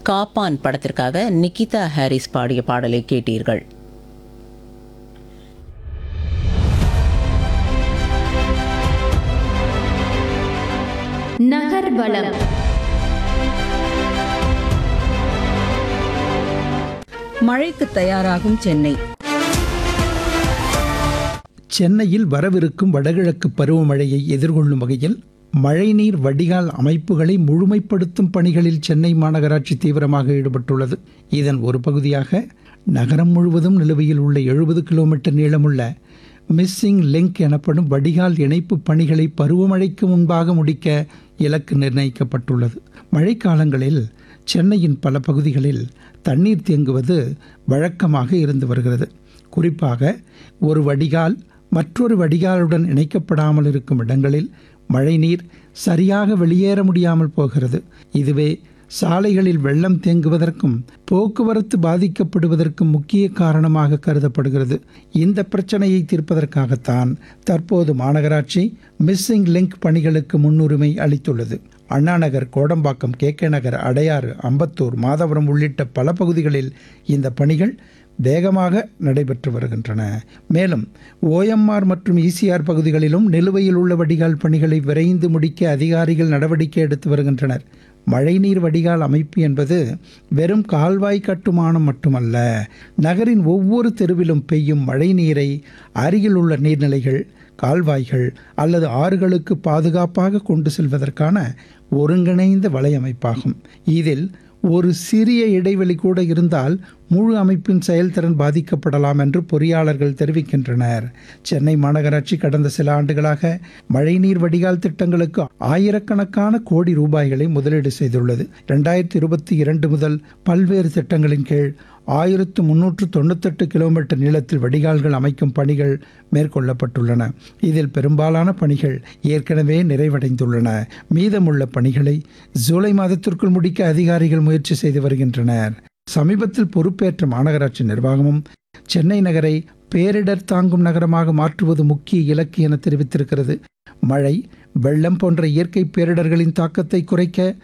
காப்பான் படத்திற்காக நிகிதா ஹாரிஸ் பாடிய பாடலை கேட்டீர்கள் நகர்வலம் மழைக்கு தயாராகும் சென்னை சென்னையில் வரவிருக்கும் வடகிழக்கு பருவமழையை எதிர்கொள்ளும் வகையில் மழைநீர் வடிகால் அமைப்புகளை முழுமைப்படுத்தும் பணிகளில் சென்னை மாநகராட்சி தீவிரமாக ஈடுபட்டுள்ளது இதன் ஒரு பகுதியாக நகரம் முழுவதும் நிலுவையில் உள்ள எழுபது கிலோமீட்டர் நீளமுள்ள மிஸ்ஸிங் லிங்க் எனப்படும் வடிகால் இணைப்பு பணிகளை பருவமழைக்கு முன்பாக முடிக்க இலக்கு நிர்ணயிக்கப்பட்டுள்ளது மழைக்காலங்களில் சென்னையின் பல பகுதிகளில் தண்ணீர் தேங்குவது வழக்கமாக இருந்து வருகிறது குறிப்பாக ஒரு வடிகால் மற்றொரு வடிகாலுடன் இணைக்கப்படாமல் இருக்கும் இடங்களில் மழைநீர் சரியாக வெளியேற முடியாமல் போகிறது இதுவே சாலைகளில் வெள்ளம் தேங்குவதற்கும் போக்குவரத்து பாதிக்கப்படுவதற்கும் முக்கிய காரணமாக கருதப்படுகிறது இந்த பிரச்சனையை தீர்ப்பதற்காகத்தான் தற்போது மாநகராட்சி மிஸ்ஸிங் லிங்க் பணிகளுக்கு முன்னுரிமை அளித்துள்ளது அண்ணாநகர் கோடம்பாக்கம் கே கே நகர் அடையாறு அம்பத்தூர் மாதவரம் உள்ளிட்ட பல பகுதிகளில் இந்த பணிகள் வேகமாக நடைபெற்று வருகின்றன மேலும் ஓஎம்ஆர் மற்றும் இசிஆர் பகுதிகளிலும் நிலுவையில் உள்ள வடிகால் பணிகளை விரைந்து முடிக்க அதிகாரிகள் நடவடிக்கை எடுத்து வருகின்றனர் மழைநீர் வடிகால் அமைப்பு என்பது வெறும் கால்வாய் கட்டுமானம் மட்டுமல்ல நகரின் ஒவ்வொரு தெருவிலும் பெய்யும் மழைநீரை அருகில் உள்ள நீர்நிலைகள் கால்வாய்கள் அல்லது ஆறுகளுக்கு பாதுகாப்பாக கொண்டு செல்வதற்கான ஒருங்கிணைந்த வலையமைப்பாகும் இதில் ஒரு சிறிய இடைவெளி கூட இருந்தால் முழு அமைப்பின் செயல்திறன் பாதிக்கப்படலாம் என்று பொறியாளர்கள் தெரிவிக்கின்றனர் சென்னை மாநகராட்சி கடந்த சில ஆண்டுகளாக மழைநீர் வடிகால் திட்டங்களுக்கு ஆயிரக்கணக்கான கோடி ரூபாய்களை முதலீடு செய்துள்ளது ரெண்டாயிரத்தி இருபத்தி இரண்டு முதல் பல்வேறு திட்டங்களின் கீழ் ஆயிரத்து முன்னூற்று தொண்ணூத்தெட்டு கிலோமீட்டர் நீளத்தில் வடிகால்கள் அமைக்கும் பணிகள் மேற்கொள்ளப்பட்டுள்ளன இதில் பெரும்பாலான பணிகள் ஏற்கனவே நிறைவடைந்துள்ளன மீதமுள்ள பணிகளை ஜூலை மாதத்திற்குள் முடிக்க அதிகாரிகள் முயற்சி செய்து வருகின்றனர் சமீபத்தில் பொறுப்பேற்ற மாநகராட்சி நிர்வாகமும் சென்னை நகரை பேரிடர் தாங்கும் நகரமாக மாற்றுவது முக்கிய இலக்கு என தெரிவித்திருக்கிறது மழை வெள்ளம் போன்ற இயற்கை பேரிடர்களின் தாக்கத்தை குறைக்க